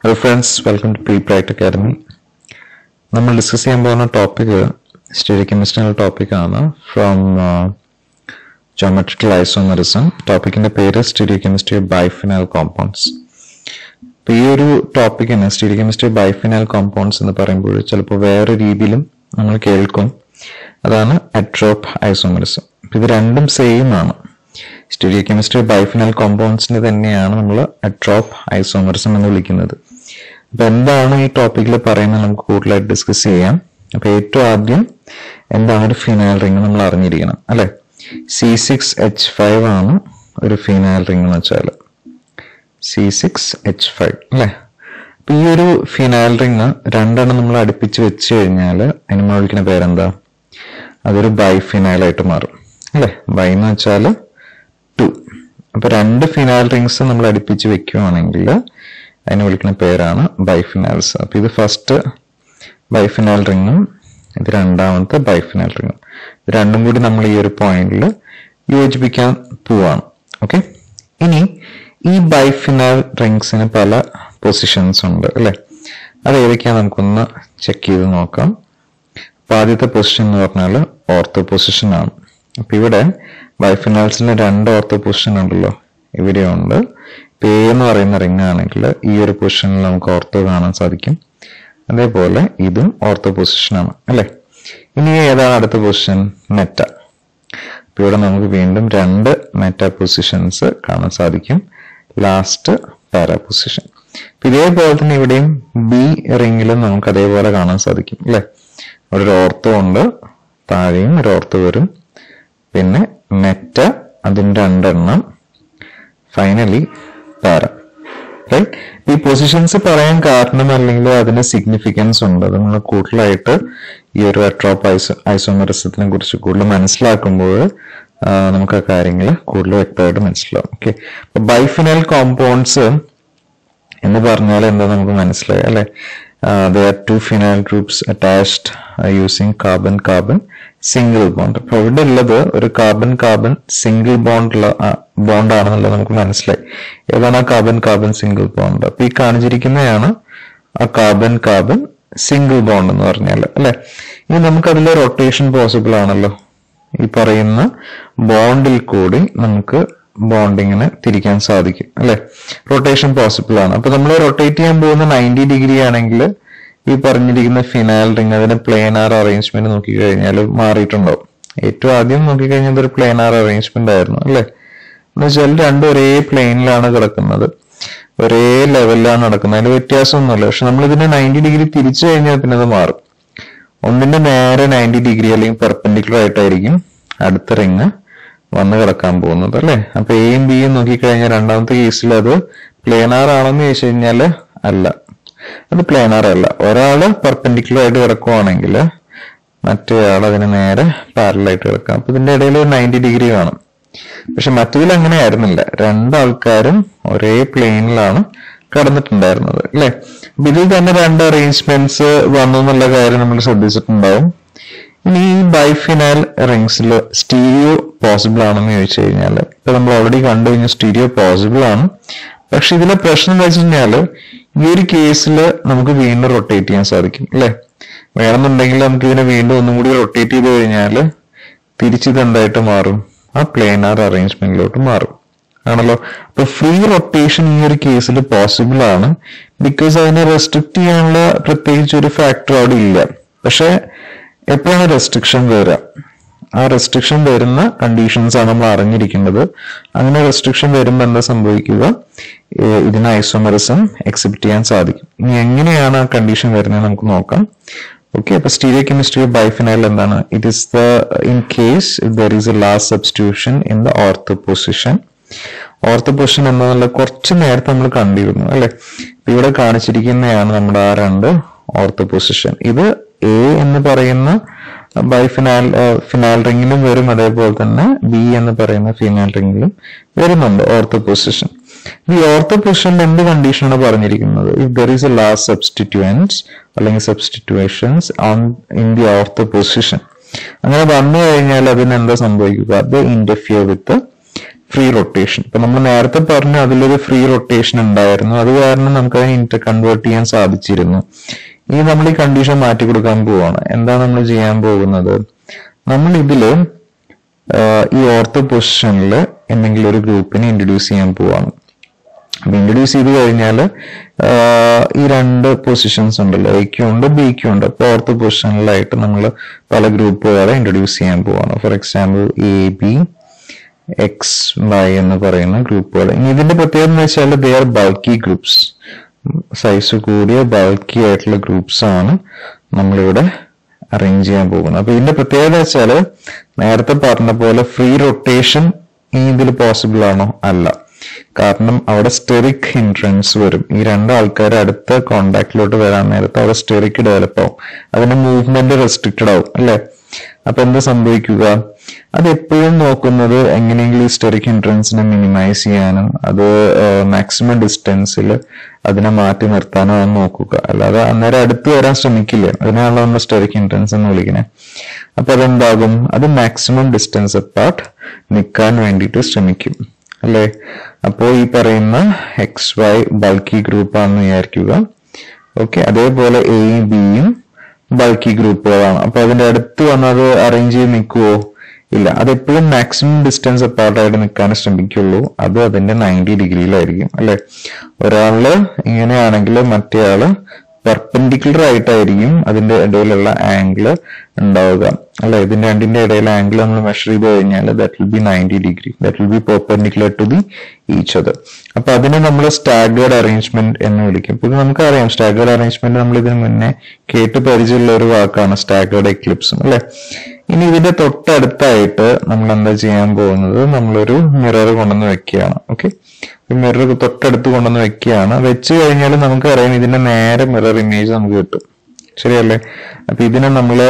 Hello friends welcome to pre pract academy നമ്മൾ discuss ചെയ്യാൻ പോകുന്ന ടോപ്പിക് സ്റ്റഡി കെമിസ്ട്രി ടോപ്പിക്കാണ് ഫ്രോം ജോമെട്രിക്കൽ ഐസോമറിസം ടോപ്പിക്കിന്റെ പേര് സ്റ്റഡി കെമിസ്ട്രി ബൈഫിനാൽ കോമ്പൗണ്ട്സ് അപ്പൊ ഈ ഒരു ടോപ്പിക്കിന് സ്റ്റഡി കെമിസ്ട്രി ബൈഫിനാൽ കോമ്പൗണ്ട്സ് എന്ന് പറയുമ്പോൾ ചിലപ്പോൾ വേറെ രീതിയിലും നമ്മൾ കേൾക്കും അതാണ് അട്രോപ്പ് ഐസോമറിസം ഇത് രണ്ടും സെയിം ആണ് സ്റ്റീരിയോ കെമിസ്ട്രി ബൈഫിനൽ കോമ്പൗണ്ട്സിന് തന്നെയാണ് നമ്മൾ അട്രോപ്പ് ഐസോമറിസം എന്ന് വിളിക്കുന്നത് അപ്പൊ എന്താണ് ഈ ടോപ്പിക്കിൽ പറയുന്നത് നമുക്ക് കൂടുതലായിട്ട് ഡിസ്കസ് ചെയ്യാം അപ്പൊ ഏറ്റവും ആദ്യം എന്താണ് ഒരു ഫിനൈൽ റിംഗ് നമ്മൾ അറിഞ്ഞിരിക്കണം അല്ലെ സി സിക്സ് എച്ച് ഫൈവ് ആണ് ഒരു ഫിനൈൽ റിംഗ് എന്ന് വെച്ചാൽ സി സിക്സ് എച്ച് ഫൈവ് അല്ലെ അപ്പൊ ഈ ഒരു ഫിനൈൽ റിംഗ് രണ്ടെണ്ണം നമ്മൾ അടുപ്പിച്ച് വെച്ച് കഴിഞ്ഞാൽ അതിന് നമ്മൾ വിളിക്കുന്ന പേരെന്താ അതൊരു ബൈഫിനൈൽ ആയിട്ട് മാറും അല്ലെ ബൈ എന്ന് വെച്ചാൽ ടു അപ്പൊ രണ്ട് ഫിനൈൽ റിങ്സ് നമ്മൾ അടുപ്പിച്ച് വെക്കുകയാണെങ്കിൽ അതിനെ വിളിക്കുന്ന പേരാണ് ബൈഫിനാൽസ് അപ്പൊ ഇത് ഫസ്റ്റ് ബൈഫിനാൽ റിങ്ങും ഇത് രണ്ടാമത്തെ ബൈഫിനാൽ റിങ്ങും ഇത് രണ്ടും കൂടി നമ്മൾ ഈ ഒരു പോയിന്റിൽ യോജിപ്പിക്കാൻ പോവാണ് ഓക്കെ ഇനി ഈ ബൈഫിനാൽ റിങ്സിന് പല പൊസിഷൻസ് ഉണ്ട് അല്ലെ അത് ഏതൊക്കെയാണ് നമുക്കൊന്ന് ചെക്ക് ചെയ്ത് നോക്കാം അപ്പൊ ആദ്യത്തെ പൊസിഷൻ എന്ന് പറഞ്ഞാൽ ഓർത്തോ പൊസിഷൻ ആണ് അപ്പൊ ഇവിടെ ബൈഫിനാൽസിന് രണ്ട് ഓർത്തോ പൊസിഷൻ ഉണ്ടല്ലോ ഇവിടെയുണ്ട് പേ എന്ന് പറയുന്ന റിംഗ് ആണെങ്കിൽ ഈ ഒരു പൊസിഷനിൽ നമുക്ക് ഓർത്തോ കാണാൻ സാധിക്കും അതേപോലെ ഇതും ഓർത്തോ പൊസിഷനാണ് അല്ലെ ഇനി ഏതാണ് അടുത്ത പൊസിഷൻ മെറ്റ അപ്പൊ ഇവിടെ നമുക്ക് വീണ്ടും രണ്ട് മെറ്റ പൊസിഷൻസ് കാണാൻ സാധിക്കും ലാസ്റ്റ് പാരാ പൊസിഷൻ ഇതേപോലെ തന്നെ ഇവിടെയും ബി റിംഗിലും നമുക്ക് അതേപോലെ കാണാൻ സാധിക്കും അല്ലെ അവിടെ ഒരു ഓർത്തോ ഉണ്ട് താഴെയും ഒരു ഓർത്തോ വരും പിന്നെ മെറ്റ അതിന് രണ്ടെണ്ണം ഫൈനലി പാര റൈറ്റ് ഈ പൊസിഷൻസ് പറയാൻ കാരണം അല്ലെങ്കിൽ അതിന് സിഗ്നിഫിക്കൻസ് ഉണ്ട് അത് നമ്മൾ കൂടുതലായിട്ട് ഈ ഒരു അട്രോപ്പ് ഐസോ ഐസോമറിസത്തിനെ കുറിച്ച് കൂടുതൽ മനസ്സിലാക്കുമ്പോൾ നമുക്ക് ആ കാര്യങ്ങൾ കൂടുതൽ വ്യക്തമായിട്ട് മനസ്സിലാവും ഓക്കെ അപ്പൊ ബൈഫിനൽ കോമ്പൗണ്ട്സ് എന്ന് പറഞ്ഞാൽ എന്താ നമുക്ക് മനസ്സിലായി അല്ലെ the R two phenyl groups attached using carbon carbon single bond അപ്പൊ ഇവിടെ ഉള്ളത് ഒരു കാർബൺ കാർബൺ സിംഗിൾ ബോണ്ട് ഉള്ള ബോണ്ട് ആണെന്നുള്ളത് നമുക്ക് മനസ്സിലായി ഏതാണ് ആ കാർബൺ കാർബൺ സിംഗിൾ ബോണ്ട് അപ്പൊ ഈ കാണിച്ചിരിക്കുന്നതാണ് ആ കാർബൺ കാർബൺ സിംഗിൾ ബോണ്ട് എന്ന് പറഞ്ഞാൽ അല്ലെ ഇനി നമുക്ക് അതിൽ റൊട്ടേഷൻ പോസിബിൾ ആണല്ലോ ഈ പറയുന്ന ബോണ്ടിൽ കൂടി നമുക്ക് ബോണ്ടിങ്ങിന് തിരിക്കാൻ സാധിക്കും അല്ലെ റൊട്ടേഷൻ പോസിബിൾ ആണ് അപ്പൊ നമ്മൾ റൊട്ടേറ്റ് ചെയ്യാൻ പോകുന്ന നയൻറ്റി ഡിഗ്രി ആണെങ്കിൽ ഈ പറഞ്ഞിരിക്കുന്ന ഫിനാൽ റിംഗ് അതിന്റെ പ്ലെയിനാർ അറേഞ്ച്മെന്റ് നോക്കിക്കഴിഞ്ഞാൽ മാറിയിട്ടുണ്ടാവും ഏറ്റവും ആദ്യം നോക്കിക്കഴിഞ്ഞാൽ ഒരു പ്ലെയിനാർ അറേഞ്ച്മെന്റ് ആയിരുന്നു അല്ലെ എന്ന് വെച്ചാൽ രണ്ടും ഒരേ പ്ലെയിനിലാണ് കിടക്കുന്നത് ഒരേ ലെവലിലാണ് നടക്കുന്നത് അതിൽ വ്യത്യാസമൊന്നുമില്ല പക്ഷെ നമ്മൾ ഇതിനെ നയൻറ്റി ഡിഗ്രി തിരിച്ചു കഴിഞ്ഞാൽ പിന്നെ അത് മാറും ഒന്നിന്റെ നേരെ നയൻറ്റി ഡിഗ്രി അല്ലെങ്കിൽ പെർപെൻഡിക്കുലർ ആയിട്ടായിരിക്കും അടുത്ത റിങ് വന്ന് കിടക്കാൻ പോകുന്നത് അല്ലെ അപ്പൊ എയും ബിയും നോക്കിക്കഴിഞ്ഞാൽ രണ്ടാമത്തെ കേസിൽ അത് പ്ലേനാർ ആണെന്ന് ചോദിച്ചു കഴിഞ്ഞാല് അല്ല അത് പ്ലേനാർ അല്ല ഒരാള് പെർപെൻഡിക്കുലർ ആയിട്ട് കിടക്കുവാണെങ്കിൽ മറ്റേ ആൾ അതിന് നേരെ പാരലായിട്ട് കിടക്കാം അപ്പൊ ഇതിന്റെ ഇടയിൽ ഒരു നയൻറ്റി ഡിഗ്രി കാണും പക്ഷെ മറ്റതിൽ അങ്ങനെ ആയിരുന്നില്ല രണ്ടാൾക്കാരും ഒരേ പ്ലെയിനിലാണ് കടന്നിട്ടുണ്ടായിരുന്നത് അല്ലെ അപ്പൊ ഇതിൽ തന്നെ രണ്ട് അറേഞ്ച്മെന്റ്സ് വന്നു എന്നുള്ള കാര്യം നമ്മൾ ശ്രദ്ധിച്ചിട്ടുണ്ടാവും ഇനി ഈ ബൈഫിനാൽ റിങ്സിൽ സ്റ്റീരിയോ പോസിബിൾ ആണെന്ന് ചോദിച്ചു കഴിഞ്ഞാൽ ഇപ്പൊ നമ്മൾ ഓൾറെഡി കണ്ടു കഴിഞ്ഞാൽ സ്റ്റീരിയോ പോസിബിൾ ആണ് പക്ഷെ ഇതിലെ പ്രശ്നം എന്താ വെച്ച് കഴിഞ്ഞാല് ഈ ഒരു കേസിൽ നമുക്ക് വീണ്ടും റൊട്ടേറ്റ് ചെയ്യാൻ സാധിക്കും അല്ലെ വേണമെന്നുണ്ടെങ്കിൽ നമുക്ക് ഇതിനെ വീണ്ടും ഒന്നും കൂടി റൊട്ടേറ്റ് ചെയ്ത് കഴിഞ്ഞാൽ തിരിച്ചിത് എന്തായിട്ട് മാറും ആ പ്ലെയിനാർ അറേഞ്ച്മെന്റിലോട്ട് മാറും ആണല്ലോ അപ്പൊ ഫ്രീ റൊട്ടേഷൻ ഈ ഒരു കേസിൽ പോസിബിൾ ആണ് ബിക്കോസ് അതിനെ റെസ്ട്രിക്ട് ചെയ്യാനുള്ള പ്രത്യേകിച്ച് ഒരു ഫാക്ടർ അവിടെ ഇല്ല പക്ഷെ എപ്പോഴാണ് റെസ്ട്രിക്ഷൻ വരിക ആ റെസ്ട്രിക്ഷൻ വരുന്ന കണ്ടീഷൻസ് ആണ് നമ്മൾ അറിഞ്ഞിരിക്കേണ്ടത് അങ്ങനെ റെസ്ട്രിക്ഷൻ വരുമ്പോൾ എന്താ സംഭവിക്കുക ഇതിന് ഐസോമറിസം എക്സിബിറ്റ് ചെയ്യാൻ സാധിക്കും ഇനി എങ്ങനെയാണ് ആ കണ്ടീഷൻ വരുന്നത് നമുക്ക് നോക്കാം ഓക്കെ അപ്പൊ സ്റ്റീരിയോ കെമിസ്ട്രി ബൈഫിനൈൽ എന്താണ് it is the in case there is a last substitution in the ortho position ortho position എന്നുള്ള കുറച്ച് നേരത്തെ നമ്മൾ കണ്ടിരുന്നു അല്ലെ ഇവിടെ കാണിച്ചിരിക്കുന്നതാണ് നമ്മുടെ ആ രണ്ട് ഓർത്തോ പൊസിഷൻ ഇത് എ എന്ന് പറയുന്ന ബൈഫിനാൽ ഫിനാൽ റിംഗിലും വരും അതേപോലെ തന്നെ ബി എന്ന് പറയുന്ന ഫിനാൽ റിംഗിലും വരുന്നുണ്ട് ഓർത്തോ പൊസിഷൻ ഈ ഓർത്തോ പൊസിഷനിൽ എന്ത് കണ്ടീഷനാണ് പറഞ്ഞിരിക്കുന്നത് if there is a last substituents അല്ലെങ്കിൽ substitutions on in the ortho position അങ്ങനെ വന്നു കഴിഞ്ഞാൽ അതിന് എന്താ സംഭവിക്കുക അത് ഇന്റർഫിയർ വിത്ത് ഫ്രീ റൊട്ടേഷൻ ഇപ്പൊ നമ്മൾ നേരത്തെ പറഞ്ഞു അതിലൊരു ഫ്രീ റൊട്ടേഷൻ ഉണ്ടായിരുന്നു അത് കാരണം നമുക്ക് അതിനെ ഇന്റർ കൺവേർട്ട് ചെയ്യാൻ സാധിച്ചിരുന്നു ഇനി നമ്മൾ ഈ കണ്ടീഷൻ മാറ്റി കൊടുക്കാൻ പോവാണ് എന്താ നമ്മൾ ചെയ്യാൻ പോകുന്നത് നമ്മൾ ഇതില് ആഹ് ഈ ഓർത്തോ പൊസിഷനിൽ എന്തെങ്കിലും ഒരു ഗ്രൂപ്പിനെ ഇൻട്രൊഡ്യൂസ് ചെയ്യാൻ പോവാണ് അപ്പൊ ഇൻട്രൊഡ്യൂസ് ചെയ്ത് കഴിഞ്ഞാൽ ഈ രണ്ട് പൊസിഷൻസ് ഉണ്ടല്ലോ എക്കും ഉണ്ട് ബിക്കും ഉണ്ട് അപ്പൊ ഓർത്തോ പൊസിഷനിലായിട്ട് നമ്മൾ പല ഗ്രൂപ്പുകളെ ഇൻട്രൊഡ്യൂസ് ചെയ്യാൻ പോവാണ് for example A B X Y എന്ന് പറയുന്ന ഗ്രൂപ്പുകൾ ഇനി ഇതിന്റെ പ്രത്യേകത എന്ന് വെച്ചാൽ they are bulky groups size കൂടിയ ബൾക്കി ആയിട്ടുള്ള ഗ്രൂപ്പ്സ് ആണ് നമ്മളിവിടെ അറേഞ്ച് ചെയ്യാൻ പോകുന്നത് അപ്പൊ ഇതിന്റെ പ്രത്യേകത വെച്ചാല് നേരത്തെ പറഞ്ഞ പോലെ ഫ്രീ റൊട്ടേഷൻ ഈ ഇതിൽ പോസിബിൾ ആണോ അല്ല കാരണം അവിടെ സ്റ്റെറിക് ഹിൻട്രൻസ് വരും ഈ രണ്ട് ആൾക്കാർ അടുത്ത കോണ്ടാക്റ്റിലോട്ട് വരാൻ നേരത്ത് അവിടെ സ്റ്റെറിക് ഡെവലപ്പ് ആവും അതിന്റെ മൂവ്മെന്റ് റെസ്ട്രിക്റ്റഡ് ആവും അല്ലെ അപ്പൊ എന്താ സംഭവിക്കുക അത് എപ്പോഴും നോക്കുന്നത് എങ്ങനെയെങ്കിലും ഈ സ്റ്റെറിക് ഹിൻട്രൻസിനെ മിനിമൈസ് ചെയ്യാനും അത് മാക്സിമം ഡിസ്റ്റൻസിൽ അതിനെ മാറ്റി നിർത്താനോ ആണ് നോക്കുക അല്ലാതെ അന്നേരം അടുത്ത് വരാൻ ശ്രമിക്കില്ല അതിനാണല്ലോ നമ്മൾ സ്റ്റെറിക് ഹിൻട്രൻസ് എന്ന് വിളിക്കുന്നത് അപ്പൊ അതെന്താകും അത് മാക്സിമം ഡിസ്റ്റൻസ് അപ്പാർട്ട് നിൽക്കാൻ വേണ്ടിയിട്ട് ശ്രമിക്കും അല്ലേ അപ്പോ ഈ പറയുന്ന എക്സ് വൈ ബൾക്കി ഗ്രൂപ്പ് ആണെന്ന് വിചാരിക്കുക ഓക്കെ അതേപോലെ എയും ബിയും ബൾക്കി ഗ്രൂപ്പുകളാണ് അപ്പൊ അതിന്റെ അടുത്ത് വന്നത് അറേഞ്ച് ചെയ്ത് നിൽക്കുവോ ഇല്ല അത് എപ്പോഴും മാക്സിമം ഡിസ്റ്റൻസ് അപ്പാർട്ടായിട്ട് നിൽക്കാൻ ശ്രമിക്കുള്ളൂ അത് അതിന്റെ നയൻറ്റി ഡിഗ്രിയിലായിരിക്കും അല്ലെ ഒരാള് ഇങ്ങനെയാണെങ്കിൽ മറ്റേ ആള് പെർപെൻഡിക്കുലർ ആയിട്ടായിരിക്കും അതിന്റെ ഇടയിലുള്ള ആംഗിൾ ഉണ്ടാവുക അല്ലെ ഇതിന്റെ രണ്ടിന്റെ ഇടയിലെ ആംഗിൾ നമ്മൾ മെഷർ ചെയ്ത് കഴിഞ്ഞാൽ that will be ninety degree that will be perpendicular to the each other അപ്പൊ അതിനെ നമ്മൾ സ്റ്റാഗേർഡ് അറേഞ്ച്മെന്റ് എന്ന് വിളിക്കും ഇപ്പൊ ഇത് നമുക്കറിയാം സ്റ്റാഗേർഡ് അറേഞ്ച്മെന്റ് നമ്മൾ ഇതിന് മുന്നേ കേട്ട് പരിചയമുള്ള ഒരു വാക്കാണ് സ്റ്റാഗേർഡ് എക്ലിപ്സും അല്ലെ ഇനി ഇതിന്റെ തൊട്ടടുത്തായിട്ട് നമ്മൾ എന്താ ചെയ്യാൻ പോകുന്നത് നമ്മളൊരു മിറർ കൊണ്ടുവന്ന് വെക്കുകയാണ് ഓക്കെ മിറർ തൊട്ടടുത്ത് കൊണ്ടുവന്ന് വെക്കുകയാണ് വെച്ച് കഴിഞ്ഞാൽ നമുക്ക് അറിയാം ഇതിന്റെ നേരെ മിറർ ഇമേജ് നമുക്ക് കിട്ടും ശരിയല്ലേ അപ്പൊ ഇതിനെ നമ്മള്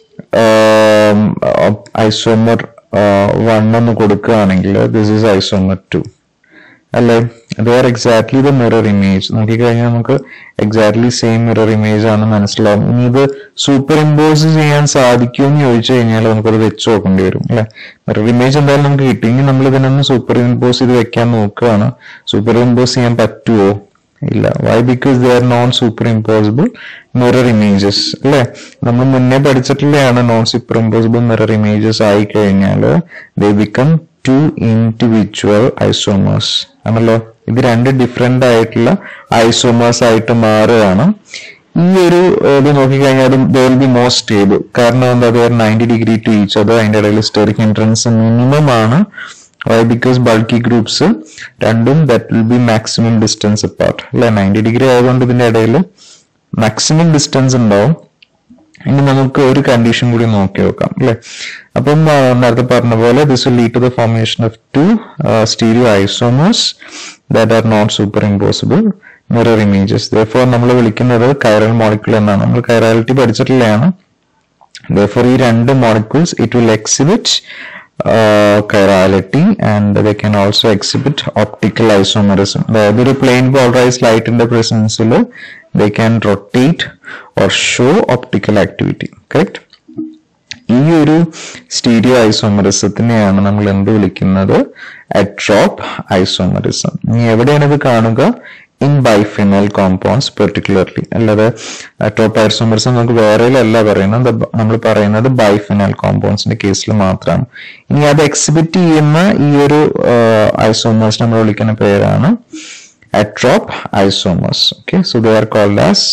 ഐസോമർ വൺ എന്ന് കൊടുക്കുകയാണെങ്കിൽ ദിസ് ഈസ് ഐസോമർ ടു അല്ലേ they are exactly the mirror image നോക്കിക്കഴിഞ്ഞാൽ നമുക്ക് എക്സാക്ട്ലി സെയിം മിറർ ഇമേജ് ആണ് മനസ്സിലാവും ഇനി ഇത് സൂപ്പർ ഇമ്പോസ് ചെയ്യാൻ സാധിക്കുമോ എന്ന് ചോദിച്ചു കഴിഞ്ഞാൽ നമുക്കത് വെച്ച് നോക്കേണ്ടി വരും അല്ലെ മിറർ ഇമേജ് എന്തായാലും നമുക്ക് കിട്ടി ഇനി നമ്മൾ ഇതിനൊന്ന് സൂപ്പർ ഇമ്പോസ് ചെയ്ത് വെക്കാൻ നോക്കുകയാണ് സൂപ്പർ ഇമ്പോസ് ചെയ്യാൻ പറ്റുമോ ഇല്ല why because they are non super impossible mirror images അല്ലെ നമ്മൾ മുന്നേ പഠിച്ചിട്ടുള്ളതാണ് non super impossible mirror images ആയി കഴിഞ്ഞാൽ they become two individual isomers ആണല്ലോ ഇത് രണ്ട് ഡിഫറെന്റ് ആയിട്ടുള്ള ഐസോമേഴ്സ് ആയിട്ട് മാറുകയാണ് ഈ ഒരു ഇത് നോക്കിക്കഴിഞ്ഞാൽ they will be more stable കാരണം എന്താ പറയുക നയൻറ്റി ഡിഗ്രി ടു ഈച്ച് അത് അതിന്റെ ഇടയിൽ സ്റ്റെറിക് എൻട്രൻസ് മിനിമം ആണ് വൈ ബിക്കോസ് ബൾക്കി ഗ്രൂപ്പ്സ് രണ്ടും that will be maximum distance apart അല്ലെ നയൻറ്റി ഡിഗ്രി ആയതുകൊണ്ട് ഇതിന്റെ ഇടയിൽ മാക്സിമം ഡിസ്റ്റൻസ് ഉണ്ടാവും ഇനി നമുക്ക് ഒരു കണ്ടീഷൻ കൂടി നോക്കി നോക്കാം അല്ലെ അപ്പം ആ, നേരത്തെ പറഞ്ഞ പോലെ this will lead to the formation of two stereoisomers that are not super impossible mirror images those നമ്മൾ വിളിക്കുന്നത് കൈറൽ മോളിക്യൂൾ എന്നാണ് നമ്മൾ കൈറാലിറ്റി പഠിച്ചിട്ടുള്ളതാണ് therefore ഈ രണ്ട് molecules it will exhibit uh, chirality and they can also exhibit optical isomerism അതായത് ഒരു plain polarised ലൈറ്റിന്റെ പ്രസൻസിൽ they can rotate or show optical activity correct ഈ ഒരു സ്റ്റീരിയോ ഐസോമറിസത്തിനെയാണ് നമ്മൾ എന്ത് വിളിക്കുന്നത് അട്രോപ്പ് ഐസോമറിസം ഇനി എവിടെയാണ് ഇത് കാണുക ഇൻ ബൈഫിനൽ കോമ്പൗണ്ട്സ് പെർട്ടിക്കുലർലി അല്ലാതെ അട്രോപ്പ് ഐസോമറിസം നമുക്ക് വേറെയിലല്ല പറയുന്നത് നമ്മൾ പറയുന്നത് ബൈഫിനൽ കോമ്പൗണ്ട്സിന്റെ കേസിൽ മാത്രമാണ് ഇനി അത് എക്സിബിറ്റ് ചെയ്യുന്ന ഈ ഒരു ഐസോമേഴ്സ് നമ്മൾ വിളിക്കുന്ന പേരാണ് atropisomers okay so they are called as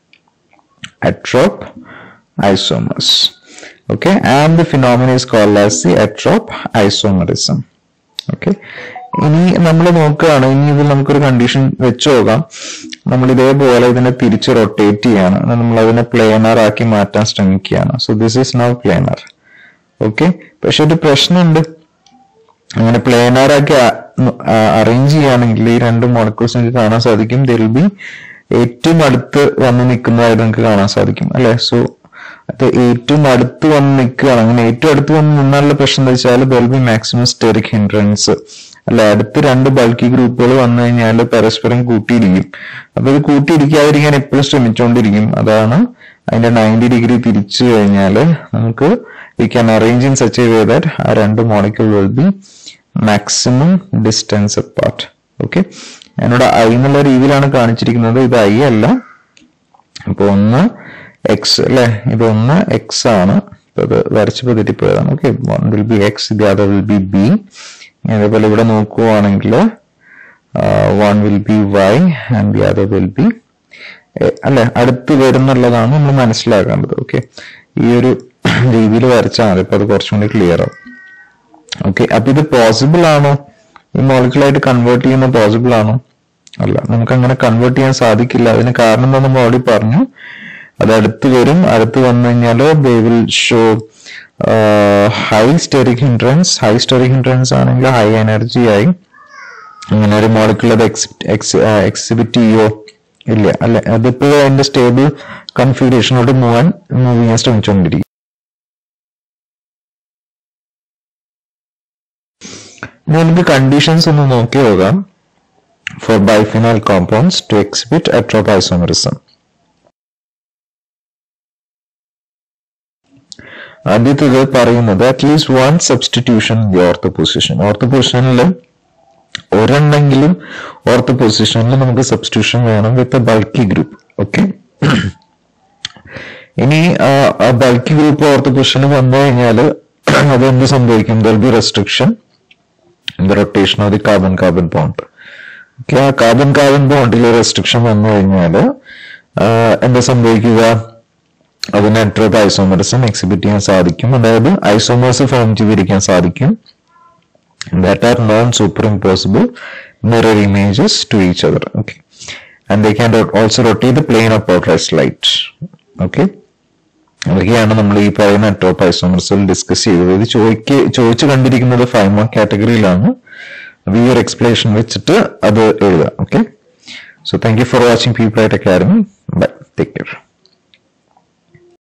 atrope isomers. Okay, and the phenomenon is called as the atrope isomerism. Okay. ഇനി നമ്മൾ നോക്കുകയാണ് ഇനി ഇതിൽ നമുക്കൊരു കണ്ടീഷൻ വെച്ച് നോക്കാം നമ്മൾ ഇതേപോലെ ഇതിനെ തിരിച്ച് റൊട്ടേറ്റ് ചെയ്യാണ് നമ്മൾ അതിനെ പ്ലേനർ ആക്കി മാറ്റാൻ ശ്രമിക്കുകയാണ് so this is now planar okay പക്ഷെ ഒരു പ്രശ്നമുണ്ട് അങ്ങനെ പ്ലേനർ ആക്കി അറേഞ്ച് ചെയ്യുകയാണെങ്കിൽ ഈ രണ്ട് മോളിക്യൂൾസ് നിങ്ങൾക്ക് കാണാൻ സാധിക്കും ദിൽ ബി ഏറ്റവും അടുത്ത് വന്ന് നിൽക്കുന്നതായിട്ട് നിങ്ങൾക്ക് കാണാൻ സാധിക്കും അല്ലെ സോ അത് ഏറ്റവും അടുത്ത് വന്ന് നിൽക്കുകയാണ് അങ്ങനെ ഏറ്റവും അടുത്ത് വന്ന് നിന്നാലുള്ള പ്രശ്നം എന്താ വെച്ചാൽ there'll be maximum steric hindrance അല്ല അടുത്ത് രണ്ട് ബൾക്കി ഗ്രൂപ്പുകൾ വന്നു കഴിഞ്ഞാൽ പരസ്പരം കൂട്ടിയിരിക്കും അപ്പൊ ഇത് കൂട്ടിയിരിക്കാതിരിക്കാൻ എപ്പോഴും ശ്രമിച്ചുകൊണ്ടിരിക്കും അതാണ് അതിന്റെ നയൻറ്റി ഡിഗ്രി തിരിച്ചു കഴിഞ്ഞാൽ നമുക്ക് we can arrange in such a way that ആ രണ്ട് molecule will be maximum distance apart okay ഞാനിവിടെ ഐ എന്നുള്ള രീതിയിലാണ് കാണിച്ചിരിക്കുന്നത് ഇത് ഐ അല്ല അപ്പൊ ഒന്ന് എക്സ് അല്ലെ ഇതൊന്ന് എക്സ് ആണ് ഇപ്പൊ ഇത് വരച്ചപ്പോ തെറ്റിപ്പോയതാണ് okay one will be X ഇത് അതർ വിൽ ബി ബി അതേപോലെ ഇവിടെ നോക്കുവാണെങ്കിൽ one will be Y and the other will be അല്ലെ അടുത്ത് വരുന്നുള്ളതാണ് നമ്മൾ മനസ്സിലാക്കേണ്ടത് ഓക്കെ ഈ ഒരു രീതിയിൽ വരച്ചാൽ മതി അപ്പൊ അത് കുറച്ചും കൂടി ക്ലിയർ ആവും ഓക്കെ അപ്പൊ ഇത് പോസിബിൾ ആണോ ഈ മോളിക്കുലായിട്ട് കൺവേർട്ട് ചെയ്യുന്ന പോസിബിൾ ആണോ അല്ല നമുക്ക് അങ്ങനെ കൺവേർട്ട് ചെയ്യാൻ സാധിക്കില്ല അതിന് കാരണം എന്താ നമ്മൾ ഓൾറെഡി പറഞ്ഞു അത് അടുത്ത് വരും അടുത്ത് വന്നു കഴിഞ്ഞാൽ they will show high steric hindrance high steric hindrance ആണെങ്കിൽ ഹൈ എനർജി ആയി അങ്ങനെ ഒരു മോളിക്കുൾ അത് എക്സിബിറ്റ് ചെയ്യോ ഇല്ല അല്ലെ അതിപ്പോ അതിന്റെ സ്റ്റേബിൾ കൺഫിഗറേഷനോട് മൂവാൻ മൂവ് ചെയ്യാൻ ശ്രമിച്ചുകൊണ്ടിരിക്കും ഇനി നമുക്ക് കണ്ടീഷൻസ് ഒന്ന് നോക്കി നോക്കാം for biphenyl compounds to exhibit atropisomerism ആദ്യത്തേത് പറയുന്നത് at least one substitution in the ortho position ortho പൊസിഷനിൽ ഒരെണ്ണെങ്കിലും ഓർത്തോ പൊസിഷനിൽ നമുക്ക് സബ്സ്റ്റിറ്റ്യൂഷൻ വേണം with a bulky group okay ഇനി ബൾക്കി ഗ്രൂപ്പ് ഓർത്തോ പൊസിഷന് വന്നു കഴിഞ്ഞാൽ അതെന്ത് സംഭവിക്കും there be restriction in the rotation of the carbon carbon bond okay ആ കാർബൺ കാർബൺ ബോണ്ടിൽ റെസ്ട്രിക്ഷൻ വന്നു കഴിഞ്ഞാൽ എന്താ സംഭവിക്കുക അതിന് അട്രോപ്പ് ഐസോമറിസം എക്സിബിറ്റ് ചെയ്യാൻ സാധിക്കും അതായത് ഐസോമേഴ്സ് ഫോം ചെയ്തിരിക്കാൻ സാധിക്കും that are non super impossible mirror images to each other okay and they can also rotate the plane of പോർട്രൈസ് ലൈറ്റ് ഓക്കെ അതൊക്കെയാണ് നമ്മൾ ഈ പറയുന്ന അട്രോപ്പ് ഐസോമർസിൽ ഡിസ്കസ് ചെയ്തത് ഇത് ചോദിക്ക് ചോദിച്ചു കണ്ടിരിക്കുന്നത് ഫൈവ് മാർക്ക് കാറ്റഗറിയിലാണ് അപ്പൊ ഈ ഒരു എക്സ്പ്ലനേഷൻ വെച്ചിട്ട് അത് എഴുതാം okay so thank you for watching people ആയിട്ട് അക്കാഡമി ബൈ ടേക്ക് കെയർ